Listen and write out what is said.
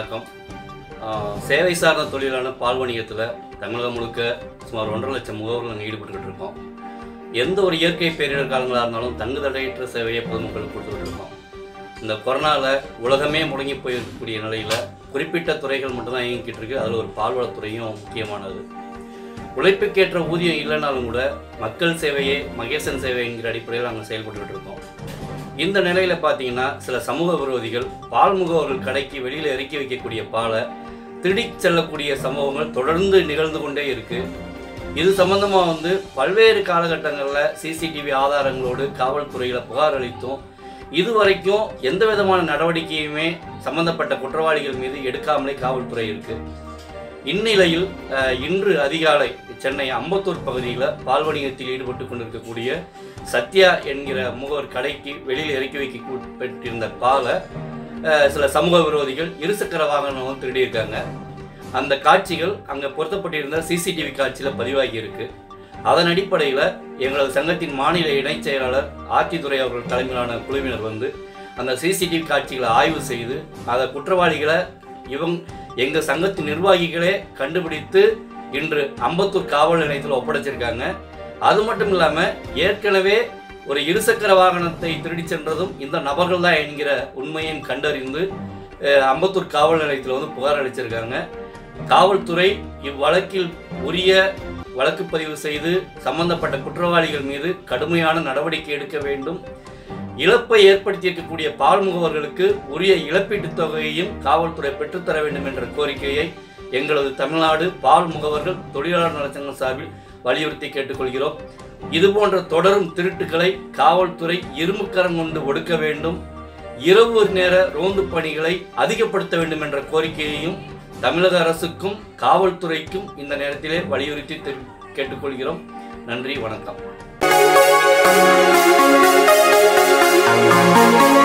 வணக்கம் ஆஹ் சேவை சார்ந்த தொழிலான பால் வணிகத்தில் தமிழகம் முழுக்க சுமார் ஒன்றரை லட்சம் முகவர்கள் நாங்கள் ஈடுபட்டுக்கிட்டு இருக்கோம் எந்த ஒரு இயற்கை பேரிடர் காலங்களாக இருந்தாலும் தங்கு தடையற்ற சேவையை பொதுமக்களுக்கு கொடுத்துக்கிட்டு இருக்கோம் இந்த கொரோனாவில் உலகமே முடங்கி போயிருக்கக்கூடிய நிலையில் குறிப்பிட்ட துறைகள் மட்டும்தான் இயங்கிக்கிட்டு இருக்கு அதில் ஒரு பால்வளத்துறையும் முக்கியமானது உழைப்புக்கேற்ற ஊதியம் இல்லைனாலும் கூட மக்கள் சேவையே மகேசன் சேவைங்கிற அடிப்படையில் நாங்கள் செயல்பட்டுக்கிட்டு இருக்கோம் இந்த நிலையில் பார்த்தீங்கன்னா சில சமூக விரோதிகள் பால் முகவர்கள் கடைக்கு வெளியில் இறக்கி வைக்கக்கூடிய பாலை திருடிச் செல்லக்கூடிய சம்பவங்கள் தொடர்ந்து நிகழ்ந்து கொண்டே இருக்கு இது சம்பந்தமாக வந்து பல்வேறு காலகட்டங்களில் சிசிடிவி ஆதாரங்களோடு காவல்துறையில் புகார் அளித்தும் இதுவரைக்கும் எந்த விதமான நடவடிக்கையுமே சம்பந்தப்பட்ட குற்றவாளிகள் மீது எடுக்காமலே காவல்துறை இருக்கு இந்நிலையில் அஹ், இன்று அதிகாலை சென்னை அம்பத்தூர் பகுதியில் பால் வணிகத்தில் ஈடுபட்டு கொண்டிருக்கக்கூடிய சத்யா என்கிற முகவர் கடைக்கு வெளியில் இறக்கி வைக்கப்பட்டிருந்த பாலை அஹ், சில சமூக விரோதிகள் இருசக்கர வாகனம் திருடியிருக்காங்க அந்த காட்சிகள் அங்கே பொருத்தப்பட்டிருந்த சிசிடிவி காட்சியில் பதிவாகி இருக்கு அதன் அடிப்படையில் எங்களது சங்கத்தின் மாநில இணைச் செயலாளர் ஆட்சித்துறை அவர்கள் தலைமையிலான குழுவினர் வந்து அந்த சிசிடிவி காட்சிகளை ஆய்வு செய்து அதை குற்றவாளிகளை இவங்க எங்கள் சங்கத்தின் நிர்வாகிகளே கண்டுபிடித்து இன்று அம்பத்தூர் காவல் நிலையத்தில் ஒப்படைச்சிருக்காங்க அது மட்டும் இல்லாமல் ஏற்கனவே ஒரு இருசக்கர வாகனத்தை திருடிச் சென்றதும் இந்த நபர்கள் தான் என்கிற உண்மையும் கண்டறிந்து அஹ், அம்பத்தூர் காவல் நிலையத்தில் வந்து புகார் அளிச்சிருக்காங்க காவல்துறை இவ்வழக்கில் உரிய வழக்கு பதிவு செய்து சம்பந்தப்பட்ட குற்றவாளிகள் மீது கடுமையான நடவடிக்கை எடுக்க வேண்டும் இழப்பை ஏற்படுத்தியிருக்கக்கூடிய பால் முகவர்களுக்கு உரிய இழப்பீட்டுத் தொகையையும் காவல்துறை பெற்றுத்தர வேண்டும் என்ற கோரிக்கையை எங்களது தமிழ்நாடு பால் முகவர்கள் தொழிலாளர் நலச்சங்கம் சார்பில் வலியுறுத்தி கேட்டுக்கொள்கிறோம் இதுபோன்ற தொடரும் திருட்டுகளை காவல்துறை இரும்புக்கரம் கொண்டு ஒடுக்க வேண்டும் இரவு நேர ரோந்து பணிகளை அதிகப்படுத்த வேண்டும் என்ற கோரிக்கையையும் தமிழக அரசுக்கும் காவல்துறைக்கும் இந்த நேரத்திலே வலியுறுத்தி தெரி- கேட்டுக்கொள்கிறோம் நன்றி வணக்கம்